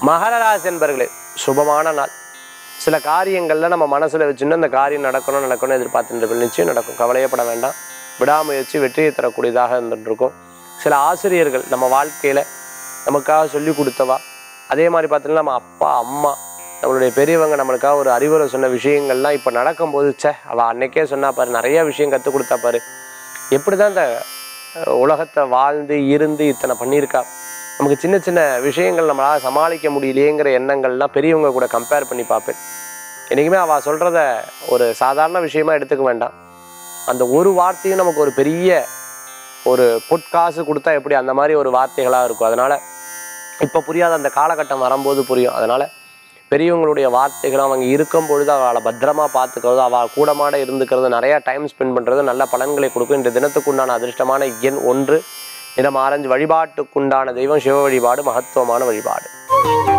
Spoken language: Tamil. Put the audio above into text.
மகர ராசி என்பர்களே சுபமான நாள் சில காரியங்கள்ல நம்ம மனசுல வச்சுன்னு அந்த காரியம் நடக்கணும் நடக்கணும் எதிர்பார்த்துட்டு நிச்சயம் நடக்கும் கவலையப்பட வேண்டாம் விடாமுயற்சி வெற்றியை தரக்கூடியதாக இருந்துட்டு இருக்கும் சில ஆசிரியர்கள் நம்ம வாழ்க்கையில நமக்காக சொல்லி கொடுத்தவா அதே மாதிரி பார்த்தீங்கன்னா நம்ம அப்பா அம்மா நம்மளுடைய பெரியவங்க நம்மளுக்காக ஒரு அறிவுரை சொன்ன விஷயங்கள்லாம் இப்போ நடக்கும்போது ச்சே அவள் அன்னைக்கே சொன்னா பாரு நிறைய விஷயம் கற்றுக் கொடுத்தா பாரு எப்படி தான் இந்த அஹ், உலகத்தை வாழ்ந்து இருந்து இத்தனை பண்ணியிருக்கா நமக்கு சின்ன சின்ன விஷயங்கள் நம்மளால் சமாளிக்க முடியலையேங்கிற எண்ணங்கள்லாம் பெரியவங்க கூட கம்பேர் பண்ணி பார்ப்பேன் என்றைக்குமே அவள் சொல்கிறத ஒரு சாதாரண விஷயமா எடுத்துக்க வேண்டாம் அந்த ஒரு வார்த்தையும் நமக்கு ஒரு பெரிய ஒரு பொற்காசு கொடுத்தா எப்படி அந்த மாதிரி ஒரு வார்த்தைகளாக இருக்கும் அதனால் இப்போ புரியாத அந்த காலகட்டம் வரும்போது புரியும் அதனால் பெரியவங்களுடைய வார்த்தைகள் அவங்க இருக்கும் பொழுது அவளை பத்திரமா பார்த்துக்கிறது அவள் கூடமாட இருந்துக்கிறது நிறையா டைம் ஸ்பெண்ட் பண்ணுறது நல்ல பலன்களை கொடுக்கும் இந்த தினத்துக்குண்டான அதிர்ஷ்டமான எண் ஒன்று நிறம் ஆரஞ்சு வழிபாட்டுக்குண்டான தெய்வம் சிவ வழிபாடு மகத்துவமான வழிபாடு